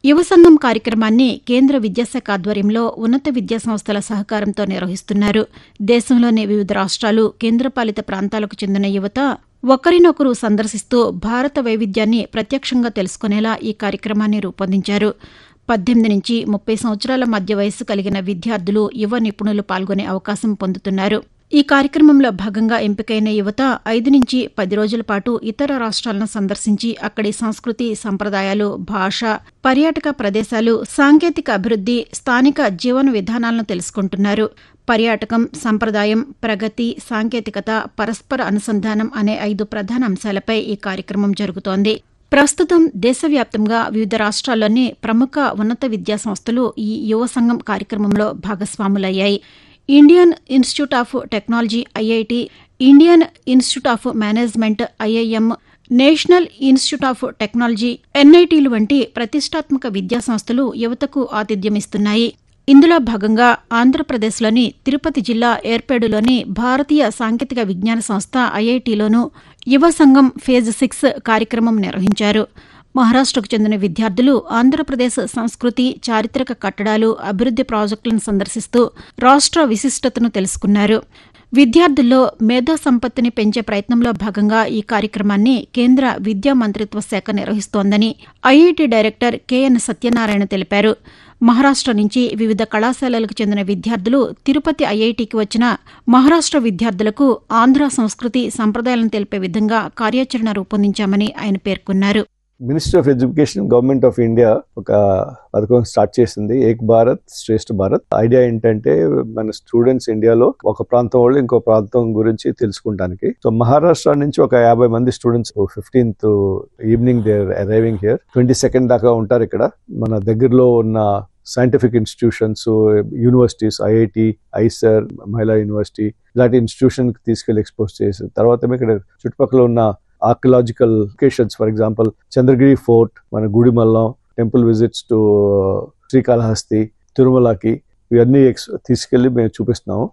యువ సంఘం కార్యక్రమాన్ని కేంద్ర విద్యాశాఖ ఆధ్వర్యంలో ఉన్నత విద్యా సంస్థల సహకారంతో నిర్వహిస్తున్నారు దేశంలోని వివిధ రాష్ట్రాలు కేంద్రపాలిత ప్రాంతాలకు చెందిన యువత ఒకరినొకరు సందర్శిస్తూ భారత వైవిధ్యాన్ని ప్రత్యక్షంగా తెలుసుకునేలా ఈ కార్యక్రమాన్ని రూపొందించారు పద్దెనిమిది నుంచి ముప్పై సంవత్సరాల మధ్య వయస్సు కలిగిన విద్యార్థులు యువ నిపుణులు పాల్గొనే అవకాశం పొందుతున్నారు ఈ కార్యక్రమంలో భాగంగా ఎంపికైన యువత ఐదు నుంచి పది రోజుల పాటు ఇతర రాష్ట్రాలను సందర్శించి అక్కడి సంస్కృతి సంప్రదాయాలు భాష పర్యాటక ప్రదేశాలు సాంకేతిక అభివృద్ది స్థానిక జీవన విధానాలను తెలుసుకుంటున్నారు పర్యాటకం సంప్రదాయం ప్రగతి సాంకేతికత పరస్పర అనుసంధానం అనే ఐదు ప్రధాన అంశాలపై ఈ కార్యక్రమం జరుగుతోంది ప్రస్తుతం దేశవ్యాప్తంగా వివిధ రాష్ట్రాల్లోని ప్రముఖ ఉన్నత విద్యా సంస్థలు ఈ యువ సంఘం కార్యక్రమంలో భాగస్వాములయ్యాయి Indian institute of technology IIT Indian institute of management IIM national institute of technology ఎన్ఐటీలు వంటి ప్రతిష్టాత్మక విద్యా సంస్థలు యువతకు ఆతిథ్యమిస్తున్నాయి ఇందులో భాగంగా ఆంధ్రప్రదేశ్లోని తిరుపతి జిల్లా ఏర్పేడులోని భారతీయ సాంకేతిక విజ్ఞాన సంస్థ ఐఐటిలోనూ యువ సంఘం ఫేజ్ సిక్స్ కార్యక్రమం నిర్వహించారు మహారాష్టకు చెందిన విద్యార్థులు ఆంధ్రప్రదేశ్ సంస్కృతి చారిత్రక కట్టడాలు అభివృద్ది ప్రాజెక్టులను సందర్శిస్తూ రాష్ట్ర విశిష్టతను తెలుసుకున్నారు విద్యార్థుల్లో మేధో సంపత్తిని పెంచే ప్రయత్నంలో భాగంగా ఈ కార్యక్రమాన్ని కేంద్ర విద్యా మంత్రిత్వ శాఖ నిర్వహిస్తోందని ఐఐటి డైరెక్టర్ కెఎన్ సత్యనారాయణ తెలిపారు మహారాష్ట నుంచి వివిధ కళాశాలలకు చెందిన విద్యార్థులు తిరుపతి ఐఐటికి వచ్చిన మహారాష్ట విద్యార్థులకు ఆంధ్ర సంస్కృతి సంప్రదాయాలను తెలిపే విధంగా కార్యాచరణ రూపొందించామని ఆయన పేర్కొన్నారు ministry of education government of India ఒక పథకం స్టార్ట్ చేసింది ఏక్ భారత్ శ్రేష్ఠ భారత్ ఐడియా ఏంటంటే మన స్టూడెంట్స్ ఇండియాలో ఒక ప్రాంతం వాళ్ళు ఇంకో ప్రాంతం గురించి తెలుసుకుంటానికి సో మహారాష్ట్ర నుంచి ఒక యాభై మంది students fifteenth evening there arriving here twenty second దాకా ఉంటారు ఇక్కడ మన దగ్గరలో ఉన్న scientific institutions universities IIT IISER మహిళా యూనివర్సిటీ ఇలాంటి ఇన్స్టిట్యూషన్ కి తీసుకెళ్లి ఎక్స్పోజ్ చేసి తర్వాత ఇక్కడ చుట్టుపక్కల ఉన్న archaeological locations for example Chandragiri fort మన Gudimallam temple visits to Srikalahasti తిరుమలకి ఇవన్నీ తీసుకెళ్లి మేము చూపిస్తున్నాము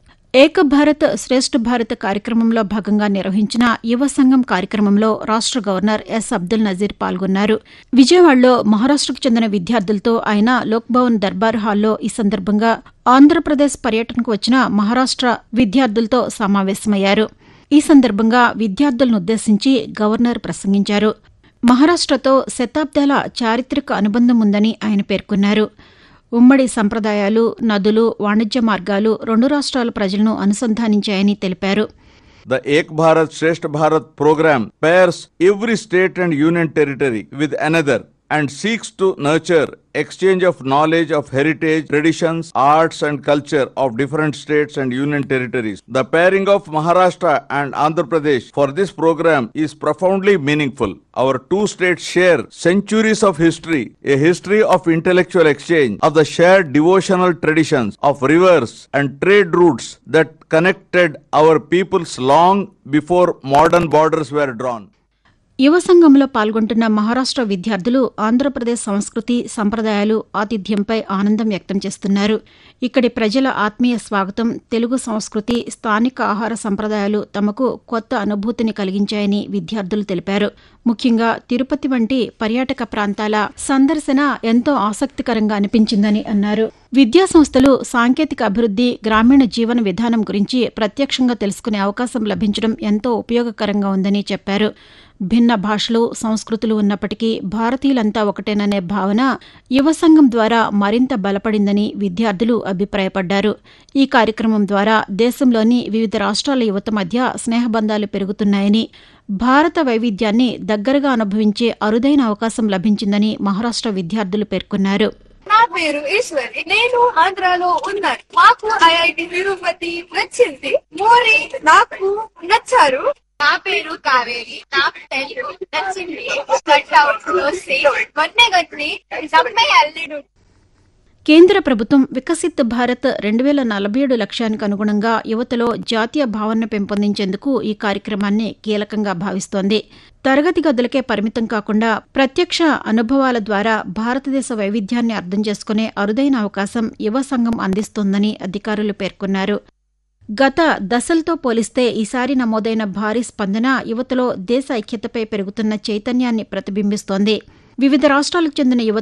ఏక భారత్ శ్రేష్ఠ భారత్ కార్యక్రమంలో భాగంగా నిర్వహించిన యువ సంఘం కార్యక్రమంలో రాష్ట గవర్నర్ ఎస్ అబ్దుల్ నజీర్ పాల్గొన్నారు విజయవాడలో మహారాష్టకు చెందిన విద్యార్థులతో ఆయన లోక్భవన్ దర్బార్ హాల్లో ఈ సందర్భంగా ఆంధ్రప్రదేశ్ పర్యటనకు వచ్చిన మహారాష్ట విద్యార్థులతో సమావేశమయ్యారు ఈ సందర్భంగా విద్యార్థులను ఉద్దేశించి గవర్నర్ ప్రసంగించారు మహారాష్టతో శతాబ్దాల చారిత్రక అనుబంధం ఉందని ఆయన పేర్కొన్నారు ఉమ్మడి సంప్రదాయాలు నదులు వాణిజ్య మార్గాలు రెండు రాష్ట్రాల ప్రజలను అనుసంధానించాయని తెలిపారు The Ek Bharat Shresth Bharat program pairs every state and union territory with another and seeks to nurture exchange of knowledge of heritage, traditions, arts and culture of different states and union territories. The pairing of Maharashtra and Andhra Pradesh for this program is profoundly meaningful. Our two states share centuries of history, a history of intellectual exchange, of the shared devotional traditions, of rivers and trade routes that connected our peoples long before modern borders were drawn. యువ సంఘంలో పాల్గొంటున్న మహారాష్ట విద్యార్థులు ఆంధ్రప్రదేశ్ సంస్కృతి సంప్రదాయాలు ఆతిథ్యంపై ఆనందం వ్యక్తం చేస్తున్నారు ఇక్కడి ప్రజల ఆత్మీయ స్వాగతం తెలుగు సంస్కృతి స్థానిక ఆహార సంప్రదాయాలు తమకు కొత్త అనుభూతిని కలిగించాయని విద్యార్థులు తెలిపారు ముఖ్యంగా తిరుపతి వంటి పర్యాటక ప్రాంతాల సందర్శన ఎంతో ఆసక్తికరంగా అనిపించిందని అన్నారు విద్యా సంస్థలు సాంకేతిక అభివృద్ది గ్రామీణ జీవన విధానం గురించి ప్రత్యక్షంగా తెలుసుకునే అవకాశం లభించడం ఎంతో ఉపయోగకరంగా ఉందని చెప్పారు భిన్న భాషలు సంస్కృతులు ఉన్నప్పటికీ భారతీయులంతా ఒకటేననే భావన యువ సంఘం ద్వారా మరింత బలపడిందని విద్యార్థులు అభిప్రాయపడ్డారు ఈ కార్యక్రమం ద్వారా దేశంలోని వివిధ రాష్ట్రాల యువత మధ్య స్నేహబంధాలు పెరుగుతున్నాయని భారత వైవిధ్యాన్ని దగ్గరగా అనుభవించే అరుదైన అవకాశం లభించిందని మహారాష్ట విద్యార్థులు పేర్కొన్నారు నా పేరు ఈశ్వరి నేను ఆంధ్రాలో ఉన్నాను మాకు ఐఐటి తిరుపతి నచ్చింది మోరీ నాకు నచ్చారు నా పేరు కావేరి నాకు తెలుగు నచ్చింది కట్అవుట్ దోసి మొన్నగట్ని నమ్మే అల్లుడు కేంద్ర ప్రభుత్వం వికసిత్ భారత్ రెండు వేల నలభై ఏడు లక్ష్యానికి అనుగుణంగా యువతలో జాతీయ భావనను పెంపొందించేందుకు ఈ కార్యక్రమాన్ని కీలకంగా భావిస్తోంది తరగతి గదులకే పరిమితం కాకుండా ప్రత్యక్ష అనుభవాల ద్వారా భారతదేశ వైవిధ్యాన్ని అర్థం చేసుకునే అరుదైన అవకాశం యువ సంఘం అందిస్తోందని అధికారులు పేర్కొన్నారు గత దశలతో పోలిస్తే ఈసారి నమోదైన భారీ స్పందన యువతలో దేశ ఐక్యతపై పెరుగుతున్న చైతన్యాన్ని ప్రతిబింబిస్తోంది వివిధ రాష్ట్రాలకు చెందిన యువత